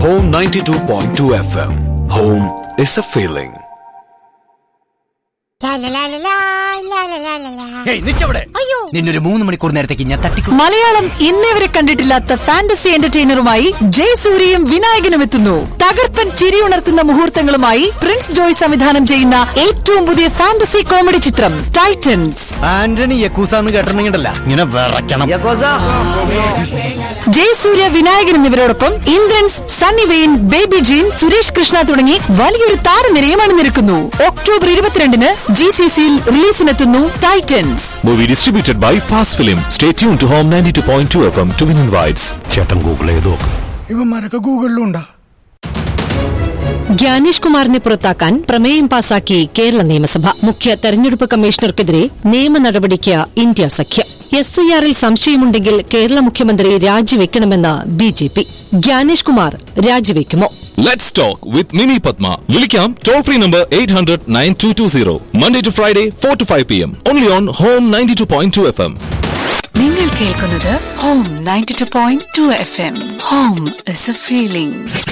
Home 92.2 FM. Home is a feeling. ലാ, ലാ, ലാ, ലാ, ലാ, ലാ, ലാ, ലാ, ലാ, ലാ. ഏയ് നിക്കവിടെ അയ്യോ. നിന്നൊരു മൂന്ന് മണിക്കൂർ നേരത്തേക്ക് ഞാൻ തട്ടിക്കും മലയാളം ഇന്നേ വരെ കണ്ടിട്ടില്ലാത്ത ഫാന്റസി എന്റർടൈനറുമായി ജയസൂര്യയും വിനായകനും എത്തുന്നു തകർപ്പൻ ചിരിയുണർത്തുന്ന മുഹൂർത്തങ്ങളുമായി പ്രിൻസ് ജോയ് സംവിധാനം ചെയ്യുന്ന ഏറ്റവും പുതിയ ഫാന്റസി കോമഡി ചിത്രം ടൈറ്റൻസ് ആന്റണി യക്കൂസാന്ന് കേട്ടിട്ടുണ്ടെങ്കിലല്ല ഇങ്ങനെ വിറയ്ക്കണം ജയസൂര്യ വിനായകൻ എന്നിവരോടൊപ്പം ഇന്ദ്രൻസ് സണ്ണി വെയിൻ ബേബി ജീൻ സുരേഷ് കൃഷ്ണ തുടങ്ങി വലിയൊരു താരനിരയും അണിനിരക്കുന്നു ഒക്ടോബർ ഇരുപത്തിരണ്ടിന് ജി സി സിയിൽ റിലീസിനെത്തുന്നു Titans Movie distributed by Fast Film. Stay tuned to Home 92.2 FM to win invites. ചേട്ടൻ ഗൂഗിൾ ചെയ്ത് നോക്ക് ഇവന്മാരൊക്കെ ഗൂഗിളിലും ഉണ്ടാ ഗ്യാനേഷ് കുമാറിനെ പുറത്താക്കാൻ പ്രമേയം പാസാക്കി കേരള നിയമസഭ മുഖ്യ തെരഞ്ഞെടുപ്പ് കമ്മീഷണർക്കെതിരെ നിയമ നടപടിക്ക് ഇന്ത്യ സഖ്യം എസ് ഐ ആറിൽ സംശയമുണ്ടെങ്കിൽ കേരള മുഖ്യമന്ത്രി രാജിവെക്കണമെന്ന് B J P Gyanesh Kumar രാജിവെക്കുമോ Let's talk with Mini Padma. Vilikam toll free number 800 9220. Monday to Friday, 4 to 5 p.m. Only on Home 92.2 FM. നിങ്ങൾ കേൾക്കുന്നത് home ninety two point two F M home is a feeling